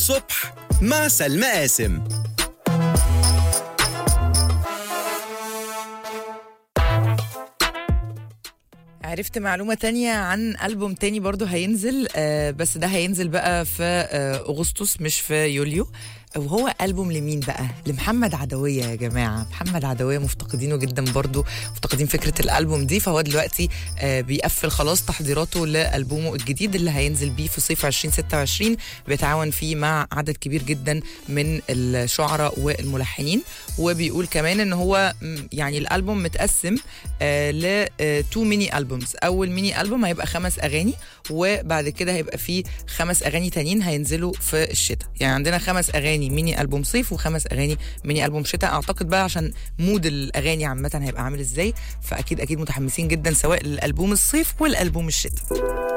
الصبح مع سلمى قاسم عرفت معلومة تانية عن ألبوم تاني برضو هينزل آه بس ده هينزل بقى في آه أغسطس مش في يوليو وهو ألبوم لمين بقى؟ لمحمد عدوية يا جماعة محمد عدوية مفتقدينه جدا برضو مفتقدين فكرة الألبوم دي فهو دلوقتي آه بيقفل خلاص تحضيراته لألبومه الجديد اللي هينزل بيه في صيف 2026 بيتعاون فيه مع عدد كبير جدا من الشعراء والملحنين وبيقول كمان ان هو م- يعني الألبوم متقسم آه ل تو ميني ألبومز أول ميني ألبوم هيبقى خمس أغاني وبعد كده هيبقى فيه خمس أغاني تانيين هينزلوا في الشتاء يعني عندنا خمس أغاني ميني ألبوم صيف وخمس أغاني ميني ألبوم شتاء أعتقد بقى عشان مود الأغاني عامة هيبقى عامل إزاي فأكيد أكيد متحمسين جدا سواء للألبوم الصيف والألبوم الشتاء